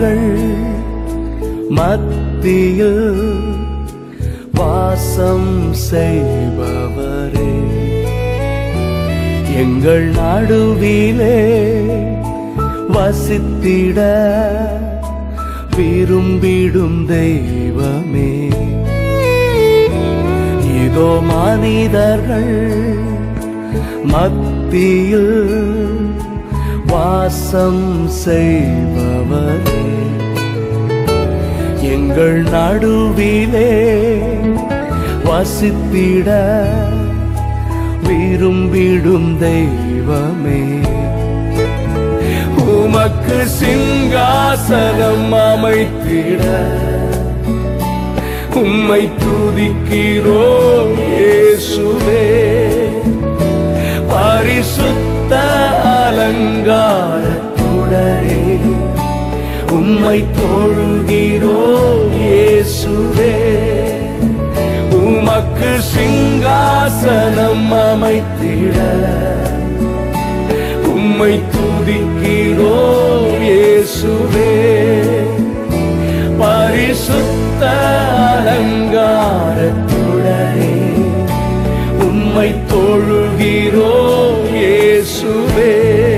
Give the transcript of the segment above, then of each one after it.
மானிடர்கள் மத்தியில் வாசம் செய்பவரே எங்கள் நடுவிலே வசித்திட விரும்பிடும் தெய்வமே இதோ மனிதர்கள் மத்தியில் வாசம் செய்பவரே எங்கள் நடுவிலே வசித்திட விரும்பிடும் தெய்வமே உமக்கு சிங்காசனம் அமைத்திட உம்மை துதிக்கிறோம் இயேசுவே பரிசுத்த அலங்காரத்துடனே உம்மை தொழுகிறோம் இயேசுவே உமக்கு சிங்காசனம் அமைத்திட உம்மை துதிக்கிறோம் இயேசுவே பரிசுத்த அலங்காரத்துடனே உம்மை தொழுகிறோம் இயேசுவே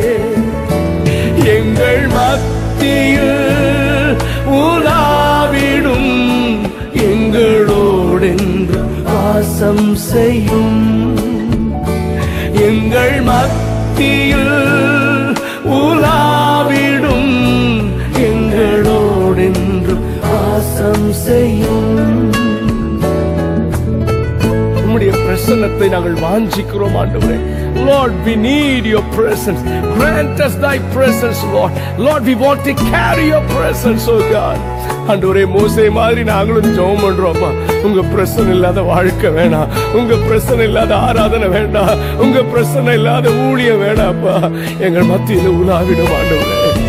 எங்கள் மத்தியில் உலாவிடும் எங்களோடென்று வாசம் செய்யும் எங்கள் மத்தியில் உலாவிடும் எங்களோடென்று வாசம் செய்யும் உம்முடைய பிரசன்னத்தை நாங்கள் வாஞ்சிக்கிறோம் ஆண்டவரே Lord, we need your presence. Grant us thy presence, Lord. Lord, we want to carry your presence, oh God. ஆண்டவரே மோசே மாதிரி நாங்களும் ஜெபம் பண்றோம்ப்பா உங்க பிரச்சனை இல்லாத வாழ்க்கை வேணாம் உங்க பிரச்சனை இல்லாத ஆராதனை வேண்டாம் உங்க பிரச்சனை இல்லாத ஊழியம் வேணாம்ப்பா எங்கள் மத்தியில் உலாவிடும் ஆண்டவரே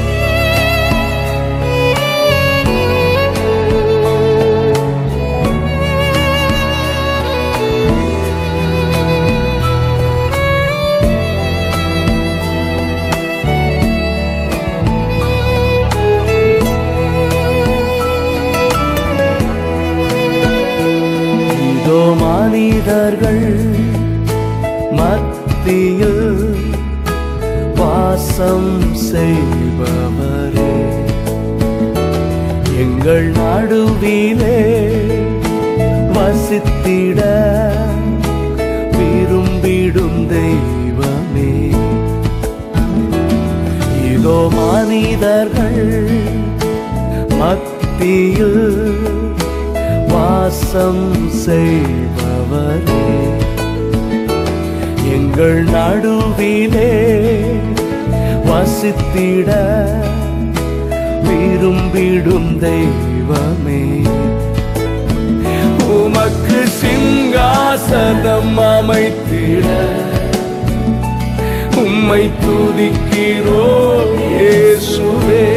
இதோ மனிதர்கள் மத்தியில் வாசம் செய்பவரே எங்கள் நடுவிலே வசித்திட விரும்பிடும் தெய்வமே இதோ மனிதர்கள் மத்தியில் வாசம் செய்பவரே எங்கள் நடுவிலே வசித்திட விரும்பிடும் தெய்வமே உமக்கு சிங்காசனம் அமைத்திட உம்மை துதிக்கிறோம் இயேசுவே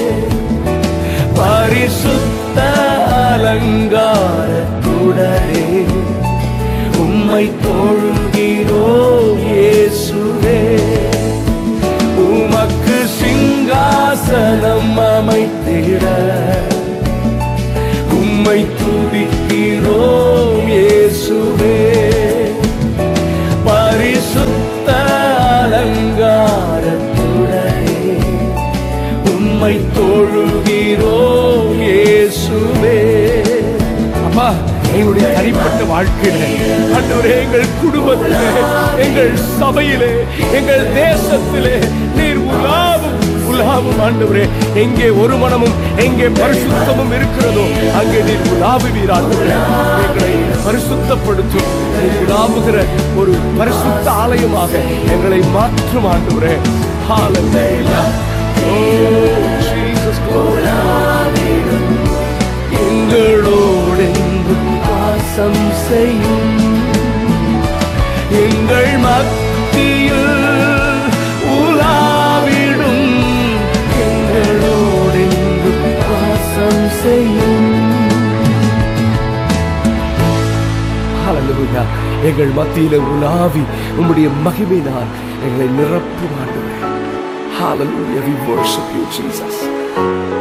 பரிசுத்த அலங்காரத்துடனே உம்மை தொழுகிறோம் இயேசுவே உமக்கு சிங்காசனம் அமைத்திட உம்மை துதிக்கிறோம் இயேசுவே பரிசுத்த அலங்காரத்துடனே உம்மை தொழுகிறோம் இயேசுவே அப்பா எங்களுடைய தனிப்பட்ட வாழ்க்கையில ஆண்டவரே எங்கள் குடும்பத்திலே எங்கள் சபையிலே எங்கள் தேசத்திலே நீர் உலாவும் உலாவும் ஆண்டவரே எங்கே ஒரு மனமும் எங்கே பரிசுத்தமும் இருக்கிறதோ அங்கே நீர் உலாவுவீர் ஆண்டவரே எங்களை பரிசுத்தப்படுத்தும் நீர் உலாவுகிற ஒரு பரிசுத்த ஆலயமாக எங்களை மாற்றும் ஆண்டவரே Hallelujah. Oh, Jesus, glory. எங்களோடென்றும் வாசம் செய்யும் எங்கள் மத்தியில் உலாவிடும் எங்களோடென்றும் வாசம் செய்யும் ஹalleluya எங்கள் மத்தியில உலாவி உம்முடைய மகிமையினால் எங்களை நிரப்பும் ஆண்டவரே Hallelujah we worship you Jesus